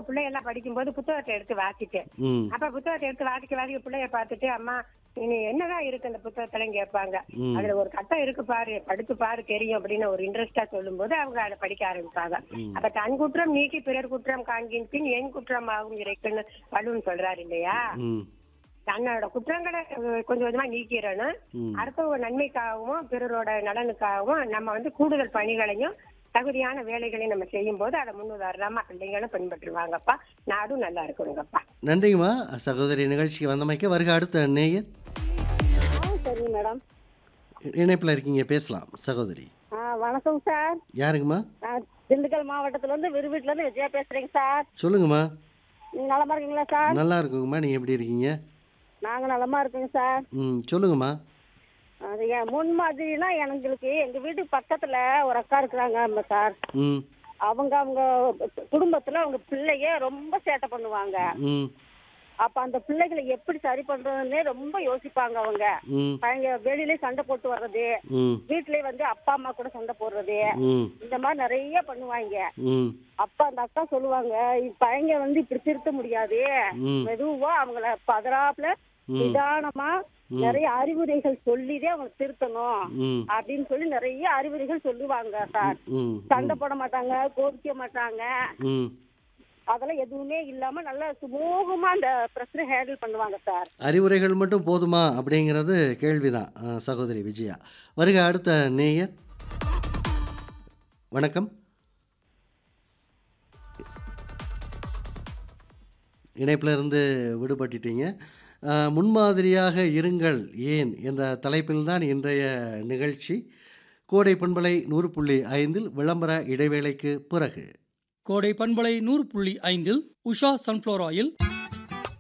பிள்ளையெல்லாம் படிக்கும்போது புத்தகத்தை எடுத்து வாசிட்டேன் ம் அப்ப புத்தகத்தை எடுத்து வாசிக்க வாசிக்க பிள்ளைய பார்த்துட்டு அம்மா இனி என்னதான் இருக்கு அந்த புத்தகத்துல கேட்பாங்க ம். அதுல ஒரு கட்டம் இருக்கு பாரு படிச்சு பாரு தெரியும் அப்படின்னு ஒரு இன்ட்ரெஸ்டா சொல்லும்போது அவங்க அதை படிக்க ஆரம்பிப்பாங்க அப்ப தன் குற்றம் நீக்கி பிறர் குற்றம் காண்கின் பின் என் குற்றம் ஆகும் இறைக்குன்னு வள்ளுவன் சொல்றாரு இல்லையா ம் தன்னோட குற்றங்களை அஹ், கொஞ்சம் கொஞ்சமா நீக்கிறணும் ம். அடுத்தவங்க நன்மைக்காகவும் பிறரோட நலனுக்காகவும் நம்ம வந்து கூடுதல் பணிகளையும் தகுதியான வேலைகளையும் நம்ம செய்யும் போது அதை முன்னுதாரணமா பிள்ளைங்களும் பின்பற்றுவாங்கப்பா நாடும் நல்லா இருக்கணுங்கப்பா நன்றிங்கம்மா சகோதரி நிகழ்ச்சிக்கு வந்தமைக்க வருக அடுத்த நேயர் சரிங்க மேடம் இணைப்பில் இருக்கீங்க பேசலாம் சகோதரி வணக்கம் சார் யாருங்கம்மா நான் திண்டுக்கல் மாவட்டத்துல இருந்து விருவீட்டுல இருந்து விஜயா பேசுறேங்க சார் சொல்லுங்கம்மா நீங்க நலமா இருக்கீங்களா சார் நல்லா இருக்குங்கம்மா நீங்கள் எப்படி இருக்கீங்க நாங்க நலமா இருக்கோங்க சார் ம் சொல்லுங்கம்மா அது என் முன் மாதிரினா எங்களுக்கு எங்க வீட்டுக்கு பக்கத்துல ஒரு அக்கா இருக்கிறாங்க சார் ம் அவங்க அவங்க குடும்பத்துல அவங்க பிள்ளைய ரொம்ப சேட்டை பண்ணுவாங்க ம் அப்ப அந்த பிள்ளைகளை எப்படி சரி பண்றதுன்னே ரொம்ப யோசிப்பாங்க அவங்க ம் அவங்க வெளியிலே சண்டை போட்டு வர்றது ம் வீட்லயே வந்து அப்பா அம்மா கூட சண்டை போடுறது ம் இந்த மாதிரி நிறைய பண்ணுவாங்க ம் அப்ப அந்த அக்கா சொல்லுவாங்க பையங்க வந்து இப்படி திருத்த முடியாது ம். மெதுவா அவங்கள பதறாப்புல நிதானமா நிறைய அறிவுரைகள் சொல்லிதான் அவங்க திருத்தணும் ம் அப்படின்னு சொல்லி நிறைய அறிவுரைகள் சொல்லுவாங்க சார் ம் சண்டை போட மாட்டாங்க கோபிக்க மாட்டாங்க ம் அதெல்லாம் எதுவுமே இல்லாம நல்லா சுமூகமா அந்த பிரச்சனை ஹேண்டில் பண்ணுவாங்க சார் அறிவுரைகள் மட்டும் போதுமா அப்படிங்கிறது கேள்விதான் ஆ, சகோதரி விஜயா வருக அடுத்த நேயர் வணக்கம் இணைப்பில் இருந்து விடுபட்டுட்டீங்க ஆ, முன்மாதிரியாக இருங்கள் ஏன் என்ற தலைப்பில் தான் இன்றைய நிகழ்ச்சி கோடை பண்பலை நூறு புள்ளி ஐந்தில் விளம்பர இடைவேளைக்கு பிறகு கோடை பண்பலை நூறு புள்ளி ஐந்தில் உஷா சன்ஃப்ளவர் ஆயில்